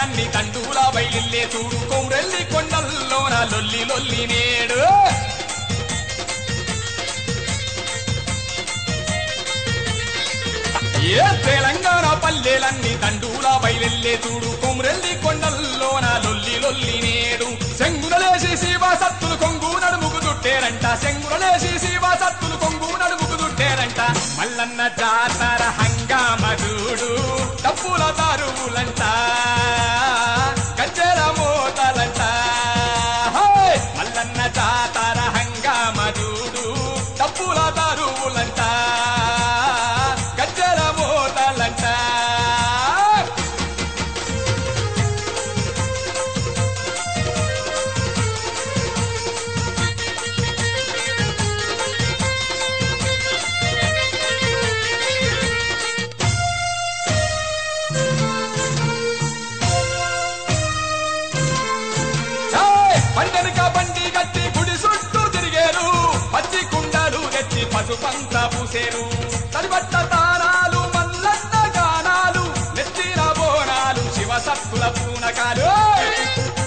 పల్లెలన్నీ తండూల బయలిల్లే చూడు కొమ్రెల్లి కొండల్లోన లొల్లి లొల్లి నేడు ఏ తెలంగాణ పల్లెలన్నీ తండూల బయలెల్లే చూడు కొమ్రెల్లి కొండల్లోన లొల్లి లొల్లి నేడు శంగునలేసి శివ సత్తులు కొంగు నడుముకు దుట్టేరంట శంగునలేసి శివ సత్తులు కొంగు నడుముకు దుట్టేరంట మల్లన్న జాతర హంగామ చూడు డబ్బుల దారువులంట గజ్జెల మోతలంట హే! మల్లన్న జాతర హంగామ చూడు డబ్బుల దారువులంట గజ్జెల మోతలంట ఏయ్! పండెనక బండి గట్టి గుడి చుట్టూ తిరిగేరు పచ్చి కుండలు తెచ్చి పసుపంత పూసేరు తడిబట్ట తారాలు మల్లన్న గానాలు నెత్తిన బోనాలు శివ సత్తుల పూనకాలు ఏయ్!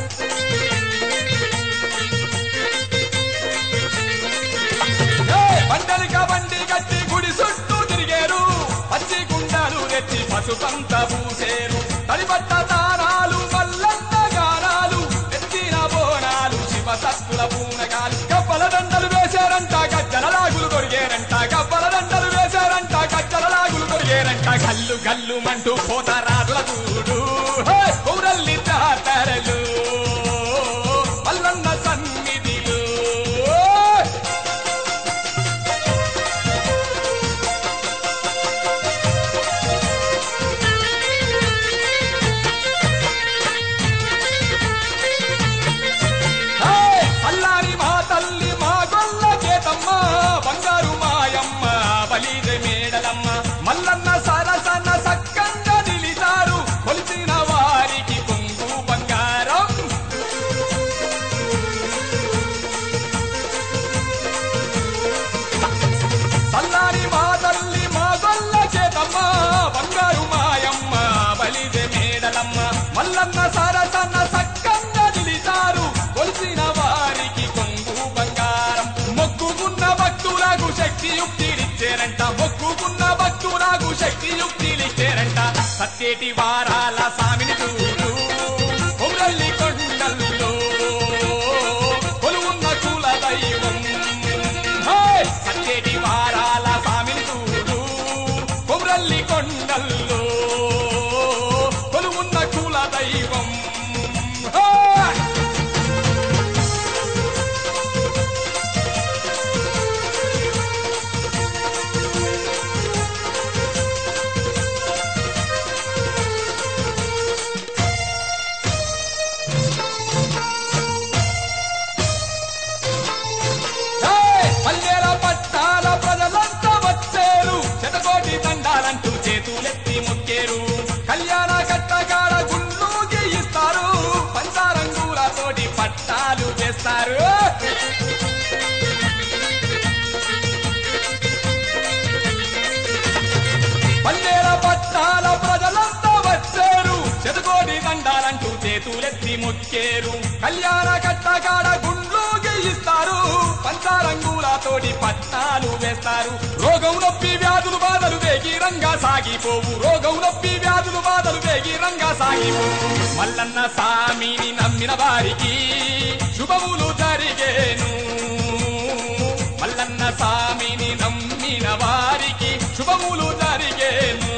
ఏయ్! పండెనక బండి గట్టి గుడి చుట్టూ తిరిగేరు పచ్చి కుండలు తెచ్చి పసుపంత పూసేరు తడిబట్ట తారాలు మల్లన్న గానాలు ఎత్తిన బోనాలు శివ సత్తుల పూనకాలు గబ్బల దండలు వేశారంట గజ్జల లాగులు దొరికేరంట గబ్బల దండలు వేశారంట గజ్జల లాగులు దొరికేరంట గల్లు గల్లు మంటూ పోతారాదుల చూడు హే! ఊరల్లి జాతరలు మల్లన్న సన్నిధిలు హే! అల్లారి మా తల్లి మా గొల్ల చేతమ్మ బంగారు మాయమ్మ బలిజ మేడలమ్మ మల్లన్న సరసన సక్కంగా నిలిచారు కొలిచిన వారికి పొంగు బంగారం సల్లారి మా తల్లి మా గొల్ల చేతమ్మ బంగారు మాయమ్మ బలిజ మేడలమ్మ మల్లన్న సరసన సక్కంగా నిలిచారు కొలిసిన వారికి కొంగు బంగారం మొక్కుకున్న భక్తులకు శక్తి యుక్తిలిచ్చారంట మొక్కుకున్న భక్తులకు శక్తి యుక్తిలిచ్చారంట సత్యేటి వారాల సామిని చూడు కొమ్రల్లి కొండల్లో కొలువున్న కుల దైవం హే! సత్యేటి వారాల సామిని చూడు కొమ్రల్లి కొండల్లో కొలువున్న కుల దైవం హే! హే! పల్లెల పట్టాల ప్రజలంతా వచ్చేరు శతకోటి దండాలంటూ చేతులెత్తి మొక్కేరు కళ్యాణ కట్టకాడ గుళ్ళు గీయిస్తారు పంచారంగులతోటి పట్టాలు వేస్తారు పల్లెల పట్టాల ప్రజలంతా వచ్చారు శతకోటి దండాలంటూ చేతులెత్తి మొక్కేరు కళ్యాణ కట్టకాడ గుండ్లు గీయిస్తారు పంచారంగులతోటి పట్టాలు వేస్తారు రోగం నొప్పి వ్యాధులు బాధలు వేగిరంగా సాగిపోవు రోగం నొప్పి వ్యాధులు బాధలు వేగిరంగా సాగిపోవు మల్లన్న సామిని నమ్మిన వారికి శుభములు జరిగేను మల్లన్న సామిని నమ్మిన వారికి శుభములు జరిగేను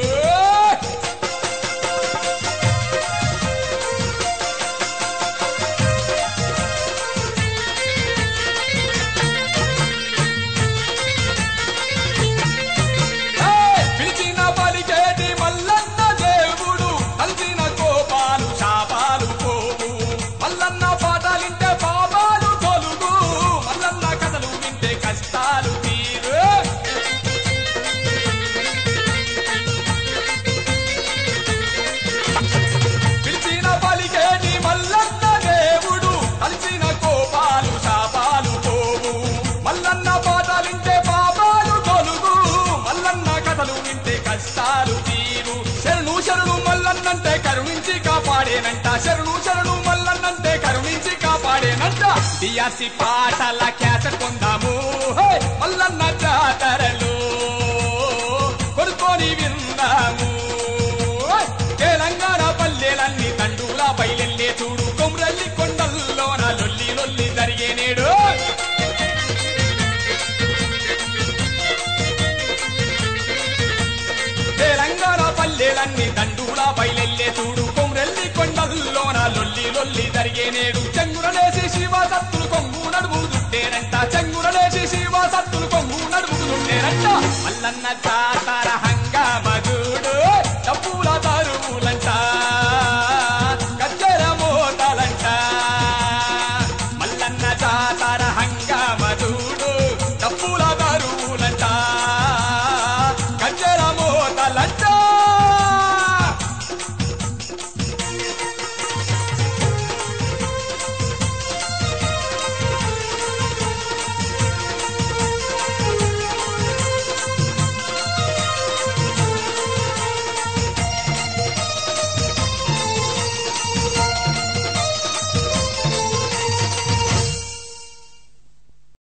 ఏయ్! పిలిచిన పలికేటి మల్లన్న దేవుడు కలిసిన కోపాలు శాపాలు పోవు మల్లన్న పాటలింటే పాపాలు తొలుగు మల్లన్న కథలు వింటే కష్టాలు తీరు పాడేనంట శరణు శరణు మల్లన్నంటే కరుణించి కాపాడేనంట డిఆర్సి పాటల క్యాసెట్ కొందాము హే! మల్లన్న జాతరలో కొనుక్కొని విందాము హే! తెలంగాణ పల్లెలన్నీ తండూల బయలెల్లే చూడు కొమ్రల్లి కొండల్లోన లొల్లి లొల్లి జరిగే నేడు తెలంగాణ పల్లెలన్నీ దండూలా బయలెల్లే చూడు కొమ్రెల్లి కొండల్లోన లొల్లి లొల్లి జరిగే నేడు చెంగురలేసి శివ సత్తులు కొంగు నడుము దుట్టేరంట చెంగురలేసి శివ సత్తులు కొంగు నడుము దుట్టేరంట మల్లన్న తాత